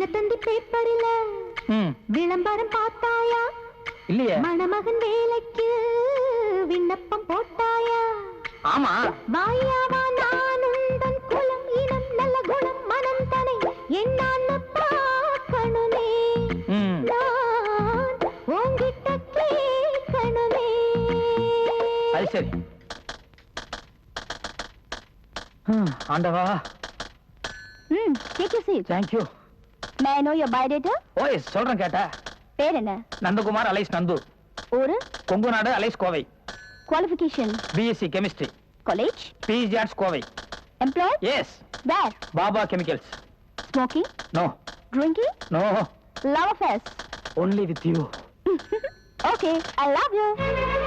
தினத்தந்தி பேப்பரில் ம் விளம்பரம் பார்த்தாயா இல்லையே மணமகன் வேலைக்கு விண்ணப்பம் போட்டாயா ஆமா வாயாவா நான் உந்தன் குலம் இனம் நல்ல குணம் மனம் தனை என்னான்னு பார்க்கணுமே ம் நான் உன்கிட்ட கேட்கணுமே அது சரி ஹம், ஆண்டவா ம் take you seat thank you may I know your biodata ஓய் சொல்றேன் கேட்டா பேர் என்ன நந்தகுமார் அலைஸ் நந்து ஒரு Kongu Nadu alias Kovai qualification BSc chemistry college PG arts Kovai employees where Baba chemicals smoking no drinking no love affairs only with you okay I love you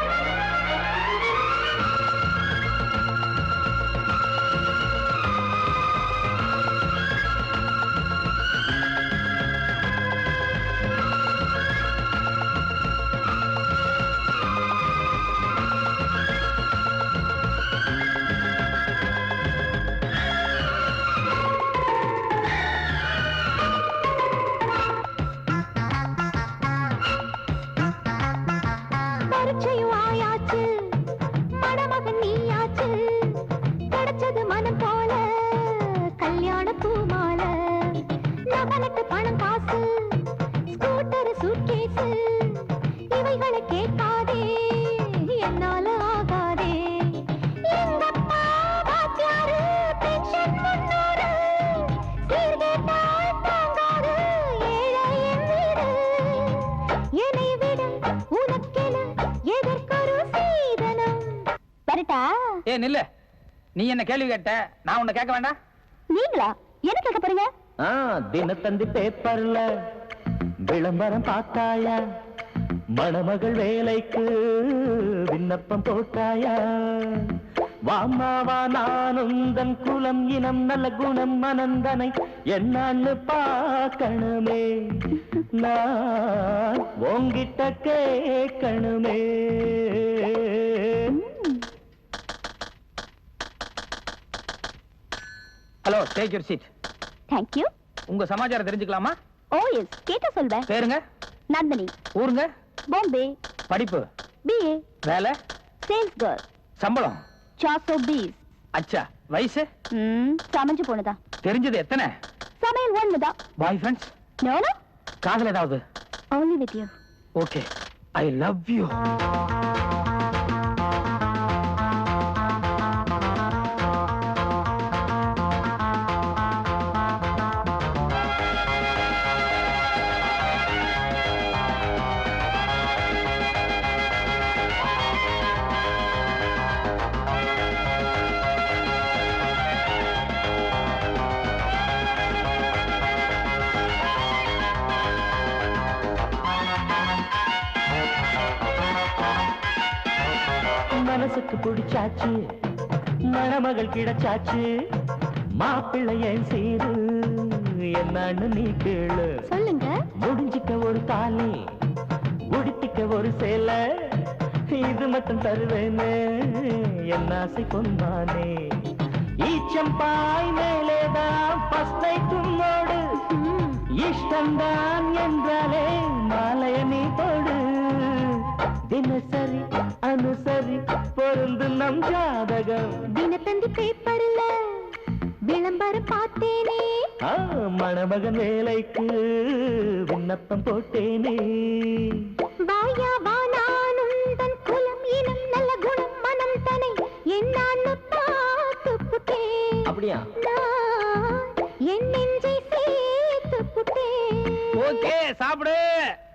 பரீட்சையும் ஆயாச்சு மணமகன் நீயாச்சு கிடைச்சது மனம் போல கல்யாண பூமால நகலட்டு பணம் காசு ஸ்கூட்டர் சூட்கேஸ் இவைகளை கேட்காதே என்னால ஆகாதே எங்க அப்பா வாத்தியாரு பென்ஷன் முன்னூறு சீர்கேட்டால் தாங்காது ஏழை என் வீடு என்னை விட உனக்கென எதற்கொரு சீதனம் வரட்டா ஏ நில்லு நீ என்ன கேள்வி கேட்ட நான் உன்னை கேட்க வேண்டாம் நீங்களா என்ன கேட்க போறீங்க ஆ தினத்தந்தி பேப்பர்ல விளம்பரம் பார்த்தாயா மணமகள் வேலைக்கு விண்ணப்பம் போட்டாயா வாமாவா நான் உந்தன் குலம் இனம் நல்ல குணம் மனந்தனை என்னன்னு பார்க்கணுமே நான் உங்கிட்ட கேட்கணுமே hello take your seat thank you உங்க சமாச்சாரம் தெரிஞ்சுக்கலாமா ஓ எஸ் கேட்ட சொல்வேன் பேருங்க நந்தினி ஊருங்க பாம்பே படிப்பு பிஏ வேலை சேல்ஸ் கேர்ள் சம்பளம் சார்சோ பீஸ் அச்சா வயசு ம் சமைஞ்சு போனதா தெரிஞ்சது எத்தனை சமையல் ஒண்ணுதான் பாய் ஃப்ரெண்ட்ஸ் நோனோ காதல் ஏதாவது only with you okay I love you மனசுக்கு பிடிச்சாச்சு மணமகள் கிடைச்சாச்சு மாப்பிள்ளை ஏன் சீரு என்னன்னு நீ கேளு சொல்லுங்க முடிஞ்சிக்க ஒரு தாலி உடுத்திக்க ஒரு சேலை இது மட்டும் தருவேனே என் ஆசை பொன்மானே ஈச்சம்பாய் மேலேதான் பஸ்தை தும்மோடு ம், இஷ்டம்தான் என்றாலே மாலைய நீ போடு தினசரி அனுசரி பொருந்து நம் ஜாதகம் தினத்தந்தி பேப்பர்ல விளம்பரம் பார்த்தேனே ஆ, மணமகன் வேலைக்கு விண்ணப்பம் போட்டேனே வாயா வா நான் உந்தன் குலம் இனம் நல்ல குணம் மனம் தனை என்னான்னு பார்த்து புட்டேன் அப்படியா நான் என் நெஞ்சை சேர்த்து புட்டேன் ஓகே சாப்பிடு